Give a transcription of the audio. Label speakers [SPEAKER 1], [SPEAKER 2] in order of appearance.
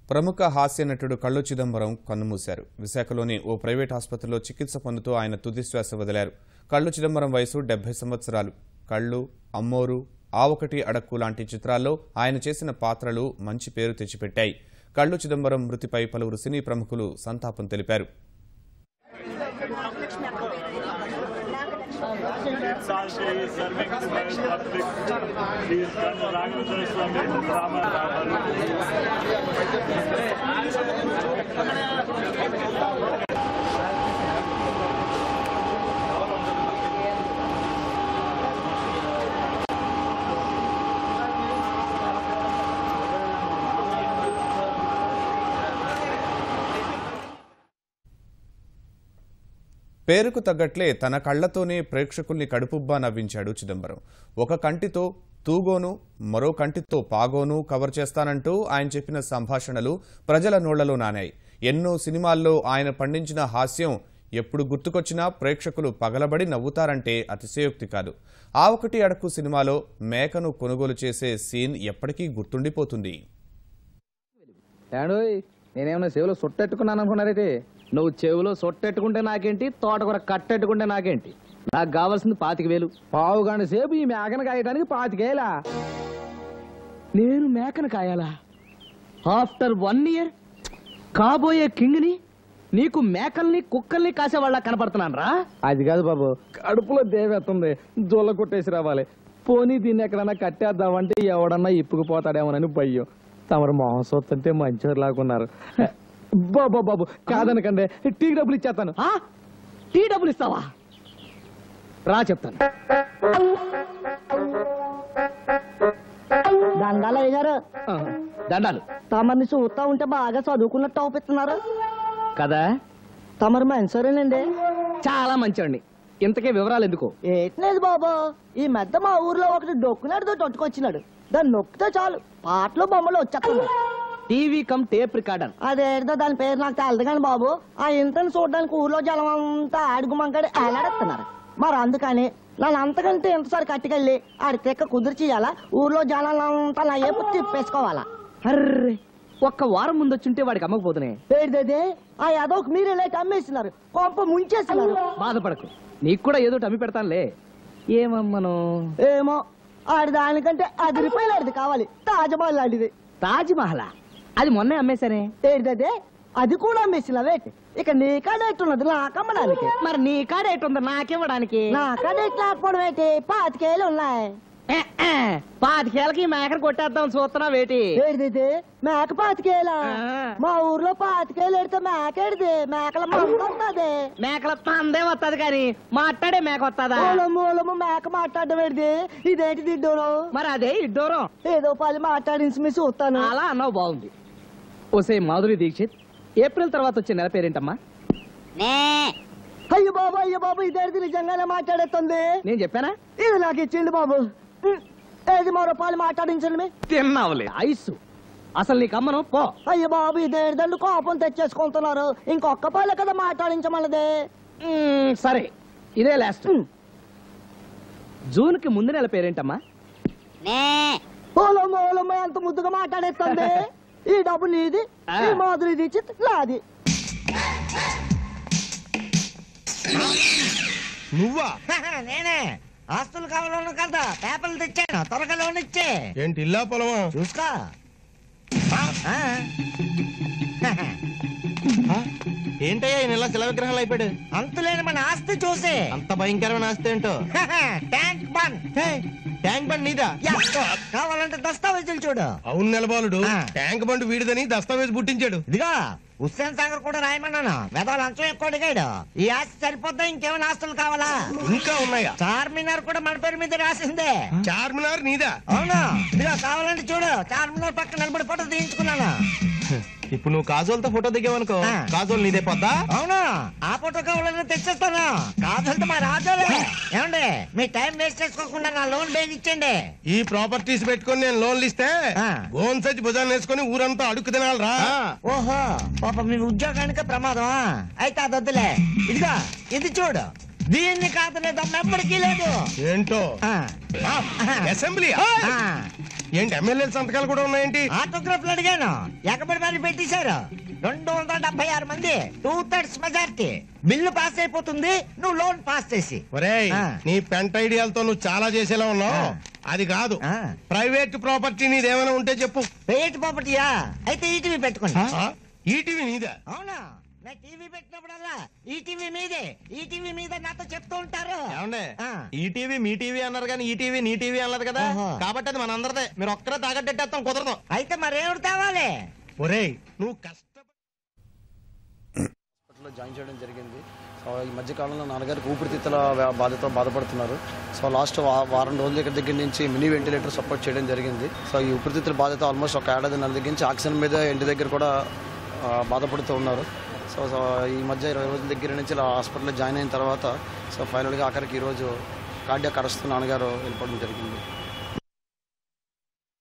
[SPEAKER 1] ప్రముఖ హాస్య నటుడు కళ్ళు చిదంబరం కన్నుమూశారు విశాఖలోని ఓ ప్రైవేట్ ఆసుపత్రిలో చికిత్స పొందుతూ ఆయన తుది శ్వాస వదిలారు కళ్ళు చిదంబరం వయసు డెబ్బై సంవత్సరాలు కళ్ళు అమ్మోరు ఆ ఒకటి అడక్కు లాంటి చిత్రాల్లో ఆయన చేసిన పాత్రలు మంచి పేరు తెచ్చిపెట్టాయి కళ్ళు చిదంబరం మృతిపై పలువురు సినీ ప్రముఖులు సంతాపం తెలిపారు
[SPEAKER 2] Sashi is serving to my public. He is done Raghavendra Swami drama Ravaru.
[SPEAKER 1] పేరుకు తగ్గట్లే తన కళ్లతోనే ప్రేక్షకుల్ని కడుపుబ్బా నవ్వించాడు చిదంబరం ఒక కంటితో తూగోను మరో కంటితో పాగోను కవర్ చేస్తానంటూ ఆయన చెప్పిన సంభాషణలు ప్రజల నోళ్లలో నానాయి ఎన్నో సినిమాల్లో ఆయన పండించిన హాస్యం ఎప్పుడు గుర్తుకొచ్చినా ప్రేక్షకులు పగలబడి నవ్వుతారంటే అతిశయోక్తి కాదు ఆ ఒకటి అడకు సినిమాలో మేకను కొనుగోలు చేసే సీన్ ఎప్పటికీ గుర్తుండిపోతుంది
[SPEAKER 3] ఏడోయ్ నేనేమన్నా చెవిలో సొట్టెట్టుకున్నాను అనుకున్నారైతే నువ్వు చెవిలో సొట్టెట్టుకుంటే నాకేంటి తోటకూర కట్టెట్టుకుంటే నాకేంటి నాకు కావాల్సింది పాతిక వేలు పావు గంట సేపు ఈ మేకను కాయడానికి పాతికేలా నేను మేకను కాయాలా ఆఫ్టర్ వన్ ఇయర్ కాబోయే కింగ్ని నీకు మేకల్ని కుక్కల్ని కాసేవాళ్ళ కనపడుతున్నాను రా అది కాదు బాబు కడుపులో దేవేస్తుంది జొల్ల కొట్టేసి రావాలి పోనీ దీన్ని ఎక్కడన్నా కట్టేద్దామంటే ఎవడన్నా ఇప్పుకుపోతాడేమోనని భయం తమరు మొహం చూస్తుంటే మంచివారు లాగున్నారు బాబు బాబు కాదనకండి టీ డబ్బులు ఇచ్చేస్తాను ఆ? టీ డబ్బులు ఇస్తావా రా చెప్తాను
[SPEAKER 4] దండాలు అయ్యారు
[SPEAKER 3] ఆ, దండాలు
[SPEAKER 4] తమరిని చూస్తా ఉంటే బాగా చదువుకున్నట్టు అవుపిస్తున్నారు
[SPEAKER 3] కదా
[SPEAKER 4] తమరు మంచివారేనండి
[SPEAKER 3] చాలా మంచివండి ఇంతకే వివరాలు ఎందుకు
[SPEAKER 4] ఏట్లేదు బాబు ఈ మధ్య మా ఊర్లో ఒకటి డొక్కునాడుతో తొట్టుకొచ్చినాడు దాన్ని నొక్కితే చాలు పాటలు బొమ్మలు వచ్చేస్తున్నాయి
[SPEAKER 3] టీవీ కమ్ టేప్ రికార్డర్
[SPEAKER 4] అదేదో దాని పేరు నాకు తెలదు కానీ బాబు ఆ ఇంటర్ని చూడడానికి ఊర్లో జనం అంతా అడుగుమంకడి ఏలాడేస్తున్నారు మరి అందుకని నన్ను అంతకంటే ఎంతసారి కట్టుకెళ్ళి ఆడి తెక్క కుదిర్చియాలా ఊర్లో జనాలంతా నా ఏపు తిప్పేసుకోవాలా
[SPEAKER 3] అర్రే ఒక్క వారం ముందు వచ్చుంటే వాడికి అమ్మకపోతున్నాయి
[SPEAKER 4] ఏంటిదే ఆ యాదవ్కి మీరే లేట్ అమ్మేస్తున్నారు కొంప ముంచేస్తున్నారు
[SPEAKER 3] బాధపడకు నీకు కూడా ఏదో ఒకటి అమ్మి పెడతానులే ఏమమ్మను
[SPEAKER 4] ఏమో ఆడి దానికంటే అది రూపాయలు ఆడిది కావాలి తాజమహల్ లాంటిది
[SPEAKER 3] తాజ్ మహల్ అది మొన్నే అమ్మేశానే
[SPEAKER 4] ఏంటిదే అది కూడా అమ్మేసినవేటి ఇక నీ కాడ ఎట్టున్నది నాకమ్మడానికి
[SPEAKER 3] మరి నీ కాడ ఎట్టుంది నాకివ్వడానికి
[SPEAKER 4] నా కాడ ఎట్లా ఆపడం ఏంటి పాతికేళ్ళు ఉన్నాయి
[SPEAKER 3] ఏ, ఏ, పాతికేళ్ళకి ఈ మేకను కొట్టేద్దాం చూస్తున్నా వేటి
[SPEAKER 4] ఏంటిది మేక పాతికేలా
[SPEAKER 3] ఆ.
[SPEAKER 4] మా ఊర్లో పాతికేలు ఎడితే మేక ఎడిది మేకల మంది
[SPEAKER 3] మేకల పందే వస్తుంది కానీ మాట్లాడే మేక వస్తుందా
[SPEAKER 4] మూలము మూలము మేక మాట్లాడడం ఏంటిది ఇదేంటి దిడ్డూరు
[SPEAKER 3] మరి అదే ఇడ్డోరం
[SPEAKER 4] ఏదో పది మాట్లాడించి మీ చూస్తాను
[SPEAKER 3] అలా అన్నావు బాగుంది ఓసే మాధురి దీక్షిత్ ఏప్రిల్ తర్వాత వచ్చే నెల పేరేంటమ్మా
[SPEAKER 4] అయ్యో బాబు అయ్యో బాబు ఇదేంటి నిజంగానే మాట్లాడేస్తుంది
[SPEAKER 3] నేను చెప్పానా
[SPEAKER 4] ఇది నాకు ఇచ్చింది బాబు ఉం. ఏది మరో పాలు మాట్లాడించండి మీ.
[SPEAKER 3] తిన్నావులే ఐసు అసలు నీకు అమ్మను పో
[SPEAKER 4] అయ్యో బాబు ఇదేంటండి కోపం తెచ్చేసుకుంటున్నారు ఇంకొక్క పాలే కదా మాట్లాడించమన్నది
[SPEAKER 3] మ్మ్, సరే ఇదే లాస్ట్ జూన్ కి ముందు నెల పేరేంటమ్మా
[SPEAKER 4] ఓలమ్మ ఓలమ్మ ఎంత ముద్దుగా మాట్లాడేస్తుంది ఈ డబ్బు నీది ఈ మాధురి దీక్షిత్ నాది
[SPEAKER 5] నువ్వా
[SPEAKER 6] నేనే ఆస్తులు కావాలను కదా పేపర్లు తెచ్చాను త్వరగా లోన్ ఇచ్చే
[SPEAKER 5] ఏంటి ఇల్లా పొలమా
[SPEAKER 6] చూసుకో ఆ.
[SPEAKER 5] ఆ? ఏంటయ్యా ఈ నెల శిల విగ్రహాలు అయిపోయాడు
[SPEAKER 6] అంతులేని మన ఆస్తి చూసి
[SPEAKER 5] అంత భయంకరమైన ఆస్తి ఏంటో
[SPEAKER 6] ట్యాంక్ బండ్
[SPEAKER 5] హే, ట్యాంక్ బండ్ నీదా
[SPEAKER 6] యా. కావాలంటే దస్తావేజులు చూడు
[SPEAKER 5] అవును నెలబాలుడు
[SPEAKER 6] ఆ.
[SPEAKER 5] ట్యాంక్ బండ్ వీడిదని దస్తావేజ్ పుట్టించాడు
[SPEAKER 6] ఇదిగో హుస్సేన్ సాగర్ కూడా రాయమన్నాను మెదవ లంచం ఎక్కువ అడిగాడు ఈ ఆస్తి సరిపోద్దా ఇంకేమైనా ఆస్తులు కావాలా
[SPEAKER 5] ఇంకా ఉన్నాయా
[SPEAKER 6] చార్మినార్ కూడా మన పేరు మీద రాసిందే
[SPEAKER 5] చార్మినార్ నీదా
[SPEAKER 6] అవును ఇదిగో కావాలంటే చూడు చార్మినార్ పక్కన నిలబడి ఫోటో తీయించుకున్నాను
[SPEAKER 5] ఇప్పుడు నువ్వు కాజోల్తో ఫోటో దిగావనుకో
[SPEAKER 6] ఆ.
[SPEAKER 5] కాజోల్ నీదే పొద్దా
[SPEAKER 6] అవును ఆ ఫోటో కావాలని తెచ్చేస్తాను కాదంటే మా రాజాలే ఏమండి మీ టైం వేస్ట్ చేసుకోకుండా నా లోన్ బేగ్ ఇచ్చేయండి
[SPEAKER 5] ఈ ప్రాపర్టీస్ పెట్టుకొని నేను లోన్లు ఇస్తే
[SPEAKER 6] ఆ.
[SPEAKER 5] గోన్ సచ్చి భుజాన్ని వేసుకొని ఊరంతా అడుక్కు తినాలరా
[SPEAKER 6] ఓహో పాప మీ ఉద్యోగానికి ప్రమాదం అయితే అది వద్దులే ఇదిగో ఇది చూడు దీన్ని కాదలేదు ఎప్పటికీ లేదు
[SPEAKER 5] ఏంటో
[SPEAKER 6] ఆ,
[SPEAKER 5] అసెంబ్లీ
[SPEAKER 6] ఆ,
[SPEAKER 5] ఏంటి ఎమ్మెల్యేల సంతకాలు కూడా ఉన్నాయేంటి
[SPEAKER 6] ఆటోగ్రాఫ్లు అడిగాను ఎక్కబడి మరి పెట్టేశారు రెండు వందల డెబ్బై ఆరు మంది two thirds majority bill pass అయిపోతుంది నువ్వు లోన్ పాస్ చేసి
[SPEAKER 5] ఒరేయ్
[SPEAKER 6] ఆ.
[SPEAKER 5] నీ పెంట ఐడియాలతో నువ్వు చాలా చేసేలా ఉన్నావు
[SPEAKER 6] ఆ.
[SPEAKER 5] అది కాదు
[SPEAKER 6] ఆ.
[SPEAKER 5] ప్రైవేట్ ప్రాపర్టీ నీదేమైనా ఉంటే చెప్పు
[SPEAKER 6] పేట్ ప్రాపర్టీయా అయితే ఈటీవీ పెట్టుకోండి
[SPEAKER 5] ఆ? ఈటీవీ నీదా
[SPEAKER 6] అవునా నా టీవీ పెట్టినప్పుడల్లా ఈ టీవీ మీదే ఈ టీవీ మీద నాతో చెప్తూ ఉంటారు
[SPEAKER 5] ఏమండే
[SPEAKER 6] ఆ.
[SPEAKER 5] ఈ టీవీ మీ టీవీ అన్నారు కానీ ఈ టీవీ నీ టీవీ అన్నారు కదా
[SPEAKER 6] ఓహో.
[SPEAKER 5] కాబట్టి అది మనందరిదే మీరు ఒక్కరే తాగట్టేస్తాం కుదరదు
[SPEAKER 6] అయితే మరేమిటి కావాలి
[SPEAKER 5] ఒరేయ్ నువ్వు కష్టపడి
[SPEAKER 7] హాస్పిటల్లో జాయిన్ చేయడం జరిగింది సో ఈ మధ్య కాలంలో నాన్నగారికి ఊపిరితిత్తుల వ్యా- బాధతో బాధపడుతున్నారు సో లాస్ట్ వా- వారం రోజుల దగ్గర దగ్గర నుంచి మినీ వెంటిలేటర్ సపోర్ట్ చేయడం జరిగింది సో ఈ ఊపిరితిత్తుల బాధతో ఆల్మోస్ట్ ఒక ఏడాది నెల దగ్గర నుంచి ఆక్సిజన్ మీద ఇంటి దగ్గర కూడా ఆ, బాధపడుతూ ఉన్నారు సో సో ఈ మధ్య ఇరవై రోజుల దగ్గర నుంచి ఇలా హాస్పిటల్లో జాయిన్ అయిన తర్వాత సో ఫైనల్గా ఆఖరికి ఈరోజు కార్డియాక్ అరెస్ట్ నాన్నగారు వెళ్ళిపోవడం జరిగింది